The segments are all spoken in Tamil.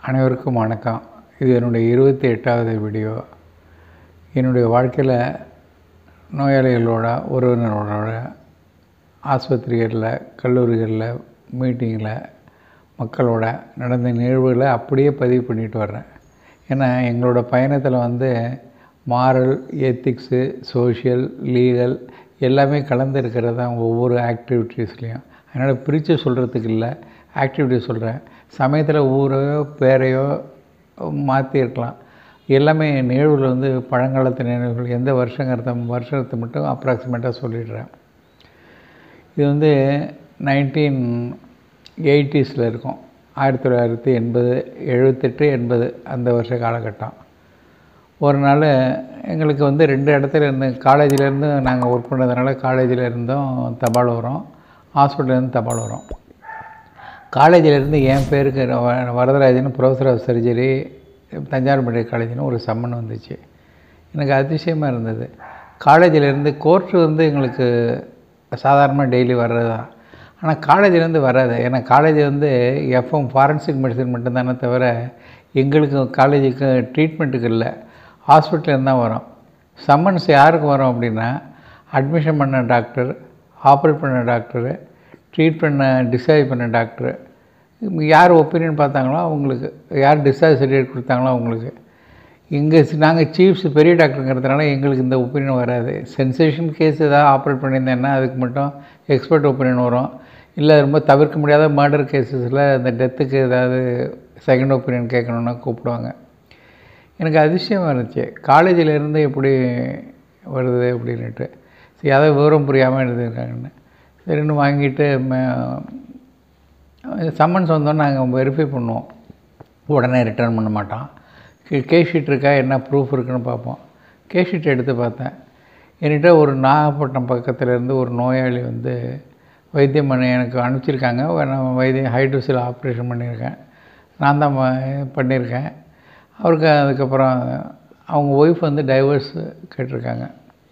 அனைவருக்கும் வணக்கம் இது என்னுடைய இருபத்தி எட்டாவது வீடியோ என்னுடைய வாழ்க்கையில் நோயாளிகளோட உறவினர்களோட ஆஸ்பத்திரிகளில் கல்லூரிகளில் மீட்டிங்கில் மக்களோட நடந்த நிகழ்வுகளை அப்படியே பதிவு பண்ணிட்டு வர்றேன் ஏன்னா எங்களோட பயணத்தில் வந்து மாரல் எத்திக்ஸு சோஷியல் லீகல் எல்லாமே கலந்து இருக்கிறது தான் ஒவ்வொரு ஆக்டிவிட்டீஸ்லேயும் அதனால் பிரித்து சொல்கிறதுக்கு இல்லை ஆக்டிவிட்டி சொல்கிறேன் சமயத்தில் ஊரையோ பேரையோ மாற்றிருக்கலாம் எல்லாமே நிகழ்வுகள் வந்து பழங்காலத்து நினைவுகள் எந்த வருஷங்கிறத வருஷத்தை மட்டும் அப்ராக்சிமேட்டாக சொல்லிடுறேன் இது வந்து நைன்டீன் எயிட்டிஸில் இருக்கும் ஆயிரத்தி தொள்ளாயிரத்தி எண்பது எழுபத்தெட்டு எண்பது அந்த வருஷ காலகட்டம் ஒரு நாள் எங்களுக்கு வந்து ரெண்டு இடத்துல இருந்து காலேஜிலேருந்து நாங்கள் ஒர்க் பண்ணதுனால காலேஜில் இருந்தும் தபால் வரும் ஹாஸ்பிட்டல்லேருந்து தபால் வரும் காலேஜிலேருந்து என் பேருக்கு வ- Varadarajan professor of surgery Thanjavur medical காலேஜ்னு ஒரு சம்மன் வந்துச்சு எனக்கு அதிசயமாக இருந்தது காலேஜிலேருந்து கோர்ட்டு வந்து எங்களுக்கு சாதாரணமாக டெய்லி வர்றது தான் ஆனால் காலேஜிலேருந்து வராது ஏன்னா காலேஜ் வந்து எஃப்எம் ஃபாரன்சிக் மெடிசன் மட்டும்தானே தவிர எங்களுக்கு காலேஜுக்கு ட்ரீட்மெண்ட்டுக்கு இல்லை ஹாஸ்பிட்டலேருந்து தான் வரும் சம்மன்ஸ் யாருக்கு வரும் அப்படின்னா அட்மிஷன் பண்ண டாக்டர் ஆப்ரேட் பண்ண டாக்டரு ட்ரீட் பண்ண டிஸ்சார்ஜ் பண்ண டாக்டரு யார் ஒப்பீனியன் பார்த்தாங்களோ அவங்களுக்கு யார் டிஸ்சார்ஜ் சர்டிஃபிகேட் கொடுத்தாங்களோ அவங்களுக்கு இங்கே நாங்கள் சீஃப்ஸ் பெரிய டாக்டருங்கிறதுனால எங்களுக்கு இந்த ஒப்பீனியன் வராது சென்சேஷன் கேஸ் ஏதாவது ஆப்ரேட் பண்ணியிருந்தேன்னா அதுக்கு மட்டும் எக்ஸ்பர்ட் ஒப்பீனியன் வரும் இல்லை ரொம்ப தவிர்க்க முடியாத மர்டர் கேசஸில் இந்த டெத்துக்கு ஏதாவது செகண்ட் ஒப்பீனியன் கேட்கணுன்னா கூப்பிடுவாங்க எனக்கு அதிசயமாக இருந்துச்சு காலேஜில் இருந்து எப்படி வருது அப்படின்னுட்டு சரி அதை விவரம் புரியாமல் எழுதியிருக்காங்கன்னு சரின்னு வாங்கிட்டு சம்மன்ஸ் வந்தோன்னே நாங்கள் வெரிஃபை பண்ணுவோம் உடனே ரிட்டர்ன் பண்ண மாட்டோம் கேஸ் ஷீட் இருக்கா என்ன ப்ரூஃப் இருக்குன்னு பார்ப்போம் கேஸ் ஷீட் எடுத்து பார்த்தேன் என்கிட்ட ஒரு நாகப்பட்டினம் பக்கத்தில் இருந்து ஒரு நோயாளி வந்து வைத்தியம் பண்ணி எனக்கு அனுப்பிச்சிருக்காங்க நான் வைத்தியம் ஹைட்ரோசில் ஆப்ரேஷன் பண்ணியிருக்கேன் நான் தான் ம- பண்ணியிருக்கேன் அவருக்கு அதுக்கப்புறம் அவங்க ஒய்ஃப் வந்து டைவர்ஸ் கேட்டிருக்காங்க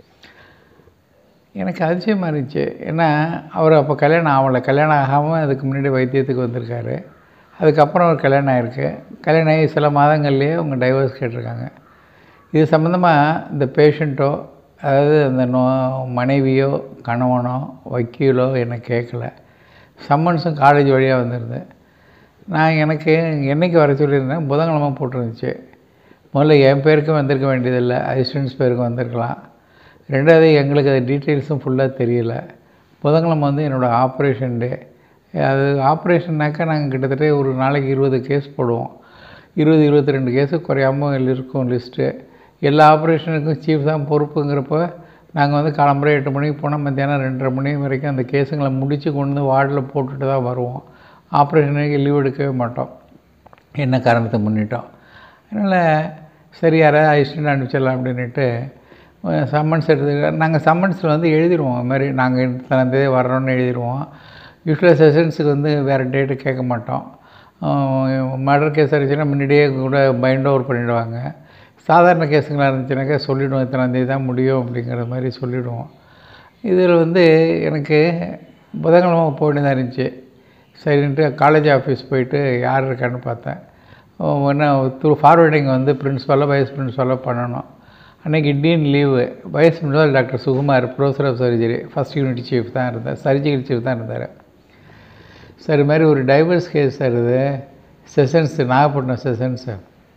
எனக்கு அதிசயமாக இருந்துச்சு ஏன்னா அவர் அப்போ கல்யாணம் ஆகலை கல்யாணம் ஆகாமல் அதுக்கு முன்னாடி வைத்தியத்துக்கு வந்திருக்காரு அதுக்கப்புறம் அவர் கல்யாணம் ஆகிருக்கு கல்யாணம் ஆகி சில மாதங்கள்லேயே அவங்க டைவர்ஸ் கேட்டிருக்காங்க இது சம்மந்தமாக இந்த பேஷண்ட்டோ அதாவது அந்த நோ மனைவியோ கணவனோ வக்கீலோ என்னை கேட்கல சம்மன்ஸும் காலேஜ் வழியாக வந்துடுது நான் எனக்கு என்னைக்கு வர சொல்லியிருந்தேன் புதன்கிழமை போட்டிருந்துச்சு முதல்ல என் பேருக்கும் வந்திருக்க வேண்டியதில்லை அசிஸ்டன்ஸ் பேருக்கும் வந்திருக்கலாம் ரெண்டாவது எங்களுக்கு அது டீட்டெயில்ஸும் ஃபுல்லாக தெரியல புதன்கிழமை வந்து என்னோடய ஆப்ரேஷன் டே அது ஆப்ரேஷன்னாக்கா நாங்கள் கிட்டத்தட்ட ஒரு நாளைக்கு இருபது கேஸ் போடுவோம் இருபது இருபத்தி ரெண்டு கேஸு குறையாமல் இருக்கும் லிஸ்ட்டு எல்லா ஆப்ரேஷனுக்கும் சீஃப் தான் பொறுப்புங்கிறப்ப நாங்கள் வந்து காலம்பரை எட்டு மணிக்கு போனால் மத்தியானம் ரெண்டரை மணி வரைக்கும் அந்த கேஸுங்களை முடித்து கொண்டு வந்து வார்டில் போட்டுட்டு தான் வருவோம் ஆப்ரேஷனுக்கு லீவ் எடுக்கவே மாட்டோம் என்ன காரணத்தை முன்னிட்டோம் அதனால் சரி யாராவது அசிஸ்டண்ட் அனுப்பிச்சிடலாம் அப்படின்ட்டு சம்மன்ஸ் எடுத்து நாங்கள் சம்மன்ஸில் வந்து எழுதிடுவோம் அது மாதிரி நாங்கள் இத்தனை வர்றோன்னு எழுதிடுவோம் யூஸ்வலாக செஷன்ஸுக்கு வந்து வேறு டேட்டு கேட்க மாட்டோம் மர்டர் கேஸ் இருந்துச்சுன்னா முன்னாடியே கூட பைண்ட் ஓவர் பண்ணிவிடுவாங்க சாதாரண கேஸுங்களாக இருந்துச்சுனாக்கா சொல்லிவிடுவோம் இத்தனாந்தேதி தான் முடியும் அப்படிங்கிற மாதிரி சொல்லிவிடுவோம் இதில் வந்து எனக்கு புதன்கிழமை போயிட்டு தான் இருந்துச்சு சரின்ட்டு காலேஜ் ஆஃபீஸ் போயிட்டு யார் இருக்கான்னு பார்த்தேன் என்ன த்ரூ ஃபார்வேர்டிங் வந்து பிரின்ஸ்பாலோ வைஸ் பிரின்ஸ்பாலோ பண்ணணும் அன்றைக்கி dean leave vice principal doctor Sukumar professor of surgery first unit chief தான் இருந்தார் சர்ஜிக்கல் சீஃப் தான் இருந்தார் சார் இது மாதிரி ஒரு டைவர்ஸ் கேஸ் சார் இது செஷன்ஸ் நாகப்பட்டினம் செஷன்ஸு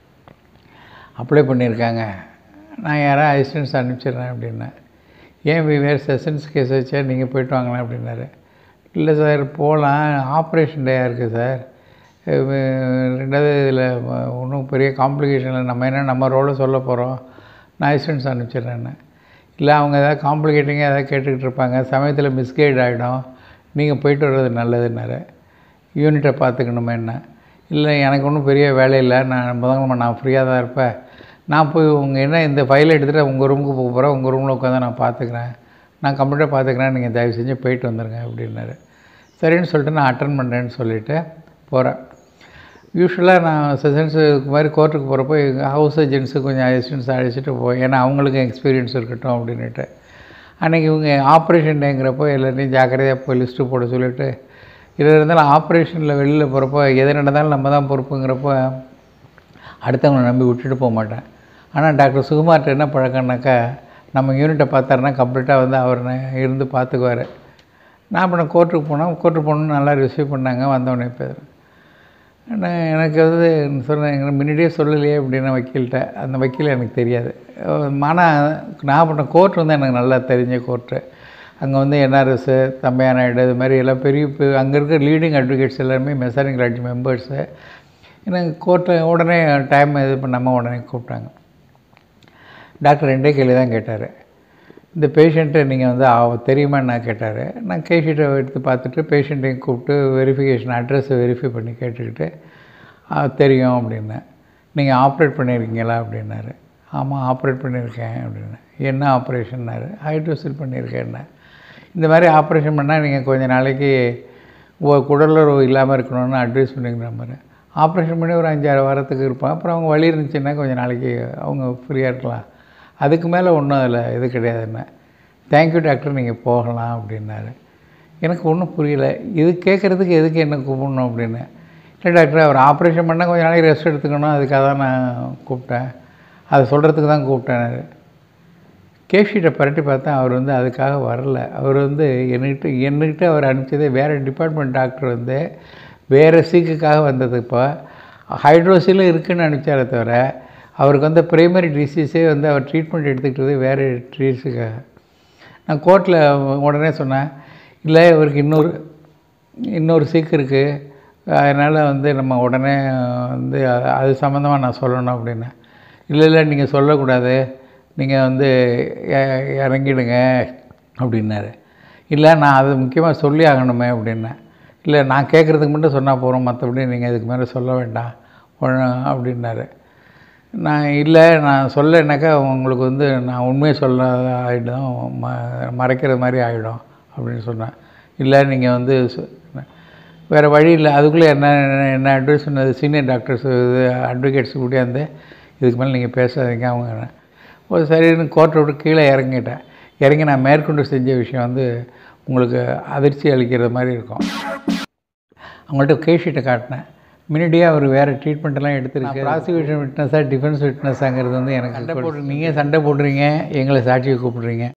அப்ளை பண்ணியிருக்காங்க நான் யாராவது அசிஸ்டன்ஸ் அனுப்பிச்சிடுறேன் அப்படின்னேன் ஏன் வி வேறு செஷன்ஸ் கேஸ் வச்சா நீங்கள் போயிட்டு வாங்களேன் அப்படின்னாரு இல்லை சார் போகலாம் ஆப்ரேஷன் டேயாக இருக்குது சார் அஹ் ரெண்டாவது இதில் ஒன்றும் பெரிய காம்ப்ளிகேஷன் இல்லை நம்ம என்ன நம்ம ரோலை சொல்ல போகிறோம் நான் அசிஸ்டன்ஸ் அனுப்பிச்சிடுறேன்னு இல்லை அவங்க ஏதாவது காம்ப்ளிகேட்டிங்காக ஏதாவது கேட்டுக்கிட்டு இருப்பாங்க சமயத்தில் மிஸ்கைட் ஆகிடும் நீங்கள் போயிட்டு வர்றது நல்லதுன்னாரு யூனிட்டை பார்த்துக்கணுமே என்ன இல்லை எனக்கு ஒன்றும் பெரிய வேலை இல்லை நான் முதல்ல நான் ஃப்ரீயாக தான் இருப்பேன் நான் போய் உங்கள் என்ன இந்த ஃபைலை எடுத்துகிட்டு உங்கள் ரூமுக்கு போக போகிறேன் உங்கள் ரூமில் உட்காந்து நான் பார்த்துக்கிறேன் நான் கம்ப்யூட்டர் பார்த்துக்கிறேன் நீங்கள் தயவு செஞ்சு போயிட்டு வந்துடுங்க அப்படின்னாரு சரின்னு சொல்லிட்டு நான் அட்டன் பண்ணுறேன்னு சொல்லிவிட்டு போகிறேன் யூஸ்வலாக நான் செஷன்ஸுக்கு மாதிரி கோர்ட்டுக்கு போகிறப்போ எங்கள் ஹவுஸ் ஏஜென்ட்ஸு கொஞ்சம் அசிஸ்டன்ஸ் அழைச்சிட்டு போய் ஏன்னா அவங்களுக்கும் எக்ஸ்பீரியன்ஸ் இருக்கட்டும் அப்படின்ட்டு அன்றைக்கி இவங்க ஆப்ரேஷன் டேங்கிறப்போ எல்லாத்தையும் ஜாக்கிரதையாக போய் லிஸ்ட்டு போட சொல்லிவிட்டு இதில் இருந்தாலும் ஆப்ரேஷனில் வெளியில் போகிறப்போ எது நடந்தாலும் நம்ம தான் பொறுப்புங்கிறப்போ அடுத்தவங்களை நம்பி விட்டுட்டு போக மாட்டேன் ஆனால் டாக்டர் சுகுமார்ட்ட என்ன பழக்கம்னாக்கா நம்ம யூனிட்டை பார்த்தாருன்னா கம்ப்ளீட்டாக வந்து அவர் இருந்து பார்த்துக்குவார் நான் பண்ண கோர்ட்டுக்கு போனோம் கோர்ட்டுக்கு போகணுன்னு நல்லா ரிசீவ் பண்ணாங்க வந்தவொடனே இப்போ ஆனால் எனக்கு வந்து சொன்னேன் முன்னாடியே சொல்லலையே அப்படின்னா வக்கீல்கிட்ட அந்த வக்கீல் எனக்கு தெரியாது ஆனால் நான் பண்ண கோர்ட் வந்து எனக்கு நல்லா தெரிஞ்ச கோர்ட்டு அங்கே வந்து என்ஆர்எஸ்ஸு தம்பையா நாயுடு இது மாதிரி எல்லாம் பெரிய அங்கே இருக்கிற லீடிங் அட்வொகேட்ஸ் எல்லாருமே மெசாரிங் லாட்ஜ் மெம்பர்ஸு எனக்கு கோர்ட்டில் உடனே டைம் இது பண்ணாமல் உடனே கூப்பிட்டாங்க டாக்டர் ரெண்டே கேள்வி தான் கேட்டார் இந்த பேஷண்ட்டை நீங்கள் வந்து அவ தெரியுமான்னு நான் கேட்டார் நான் கேஷீட்டை எடுத்து பார்த்துட்டு பேஷண்ட்டையும் கூப்பிட்டு வெரிஃபிகேஷன் அட்ரஸை வெரிஃபை பண்ணி கேட்டுக்கிட்டு "ஆ, தெரியும் அப்படின்னேன் நீங்கள் ஆப்ரேட் பண்ணியிருக்கீங்களா அப்படின்னாரு ஆமாம் ஆப்ரேட் பண்ணியிருக்கேன் அப்படின்னு என்ன ஆப்ரேஷன்னாரு ஹைட்ரோசில் பண்ணியிருக்கேன்னு இந்த மாதிரி ஆப்ரேஷன் பண்ணால் நீங்கள் கொஞ்ச நாளைக்கு உ- குடலுறவு இல்லாமல் இருக்கணும்னு அட்வைஸ் பண்ணிக்கிற மாதிரி ஆப்ரேஷன் பண்ணி ஒரு அஞ்சாறு வாரத்துக்கு இருப்பாங்க அப்புறம் அவங்க வலி இருந்துச்சுன்னா கொஞ்சம் நாளைக்கு அவங்க ஃப்ரீயாக இருக்கலாம் அதுக்கு மேலே ஒன்றும் அதில் இது கிடையாதுன்னு தேங்க்யூ டாக்டர் நீங்கள் போகலாம் அப்படின்னாரு எனக்கு ஒன்றும் புரியல இது கேட்குறதுக்கு எதுக்கு என்ன கூப்பிடணும் அப்படின்னு இல்லை டாக்டர் அவர் ஆப்ரேஷன் பண்ணால் கொஞ்சம் நாளைக்கு ரெஸ்ட் எடுத்துக்கணும் அதுக்காக தான் நான் கூப்பிட்டேன் அதை சொல்கிறதுக்கு தான் கூப்பிட்டேன் கேஷீட்டை பரட்டி பார்த்தேன் அவர் வந்து அதுக்காக வரல அவர் வந்து என்கிட்ட என்கிட்ட அவர் அனுப்பிச்சதே வேறு டிபார்ட்மெண்ட் டாக்டர் வந்து வேறு சீக்குக்காக வந்தது இப்போ ஹைட்ரோசிலும் இருக்குன்னு அனுப்பிச்சாரே தவிர அவருக்கு வந்து பிரைமரி டிசீஸே வந்து அவர் ட்ரீட்மெண்ட் எடுத்துக்கிட்டது வேறு ட்ரீஸுக்காக நான் கோர்ட்டில் உடனே சொன்னேன் இல்லை இவருக்கு இன்னொரு இன்னொரு சீக்கு இருக்குது அதனால் வந்து நம்ம உடனே வந்து அது- அது சம்மந்தமாக நான் சொல்லணும் அப்படின்னு இல்லை இல்லை நீங்கள் சொல்லக்கூடாது நீங்கள் வந்து இ- இறங்கிடுங்க அப்படின்னாரு இல்லை நான் அது முக்கியமாக சொல்லி ஆகணுமே அப்படின்னேன் இல்லை நான் கேட்குறதுக்கு மட்டும் சொன்னால் போகிறோம் மற்றபடி நீங்கள் இதுக்கு மேலே சொல்ல வேண்டாம் ஒழுங்கா- அப்படின்னாரு நான் இல்லை நான் சொல்லனாக்கா உங்களுக்கு வந்து நான் உண்மையை சொல்ல ஆகிடும் ம மறைக்கிற மாதிரி ஆகிடும் அப்படின்னு சொன்னேன் இல்லை நீங்கள் வந்து சொ- வேறு வழி இல்லை அதுக்குள்ளே என்ன என்ன அட்வைஸ் சொன்னது சீனியர் டாக்டர்ஸ் இது அட்வொகேட்ஸ் கூடியாந்து இதுக்கு மேலே நீங்கள் பேசாதீங்க அவங்க ஒரு சரின்னு கோர்ட்டை விட்டு கீழே இறங்கிட்டேன் இறங்கி நான் மேற்கொண்டு செஞ்ச விஷயம் வந்து உங்களுக்கு அதிர்ச்சி அளிக்கிற மாதிரி இருக்கும் அவங்கள்ட்ட கேஷீட்டை காட்டினேன் முன்னாடியே அவர் வேறு ட்ரீட்மெண்ட்டெல்லாம் எடுத்துருக்கு ப்ராசிக்யூஷன் விட்னஸாக டிஃபென்ஸ் விட்னஸாங்கிறது வந்து எனக்கு சண்டை போட்டு நீங்கள் சண்டை போடுறீங்க எங்களை சாட்சியை கூப்பிடுறீங்க